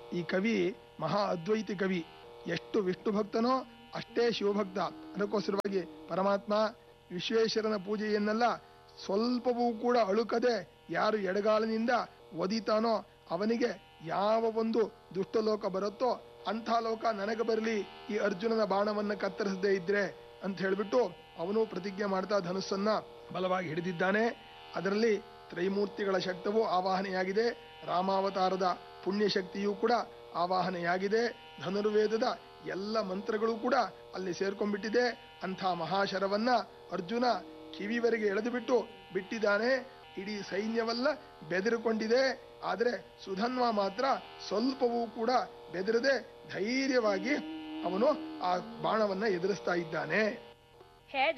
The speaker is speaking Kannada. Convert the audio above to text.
ಈ ಕವಿ ಮಹಾ ಅದ್ವೈತಿ ಕವಿ ಎಷ್ಟು ವಿಷ್ಣು ಭಕ್ತನೋ ಅಷ್ಟೇ ಶಿವಭಕ್ತ ಅದಕ್ಕೋಸ್ಕರವಾಗಿ ಪರಮಾತ್ಮ ವಿಶ್ವೇಶ್ವರನ ಪೂಜೆಯನ್ನೆಲ್ಲ ಸ್ವಲ್ಪವೂ ಕೂಡ ಅಳುಕದೆ ಯಾರು ಎಡಗಾಲಿನಿಂದ ಒದಿತಾನೋ ಅವನಿಗೆ ಯಾವ ಒಂದು ದುಷ್ಟಲೋಕ ಬರುತ್ತೋ ಅಂಥ ಲೋಕ ನನಗೆ ಬರಲಿ ಈ ಅರ್ಜುನನ ಬಾಣವನ್ನ ಕತ್ತರಿಸದೇ ಇದ್ರೆ ಅಂತ ಹೇಳ್ಬಿಟ್ಟು ಅವನು ಪ್ರತಿಜ್ಞೆ ಮಾಡ್ತಾ ಧನುಸ್ಸನ್ನ ಬಲವಾಗಿ ಹಿಡಿದಿದ್ದಾನೆ ಅದರಲ್ಲಿ ತ್ರೈಮೂರ್ತಿಗಳ ಶಕ್ತವು ಆವಾಹನೆಯಾಗಿದೆ ರಾಮಾವತಾರದ ಪುಣ್ಯ ಶಕ್ತಿಯೂ ಕೂಡ ಆವಾಹನೆಯಾಗಿದೆ ಧನುರ್ವೇದದ ಎಲ್ಲ ಮಂತ್ರಗಳು ಕೂಡ ಅಲ್ಲಿ ಸೇರ್ಕೊಂಡ್ಬಿಟ್ಟಿದೆ ಅಂಥ ಮಹಾಶರವನ್ನ ಅರ್ಜುನ ಕಿವಿವರೆಗೆ ಎಳೆದು ಬಿಟ್ಟು ಬಿಟ್ಟಿದ್ದಾನೆ ಇಡೀ ಸೈನ್ಯವೆಲ್ಲ ಬೆದರಿಕೊಂಡಿದೆ ಆದರೆ ಸುಧನ್ವ ಮಾತ್ರ ಸ್ವಲ್ಪವೂ ಕೂಡ ಬೆದರದೆ ಧೈರ್ಯವಾಗಿ ಅವನು ಆ ಬಾಣವನ್ನ ಎದುರಿಸ್ತಾ ಇದ್ದಾನೆ ಹೇ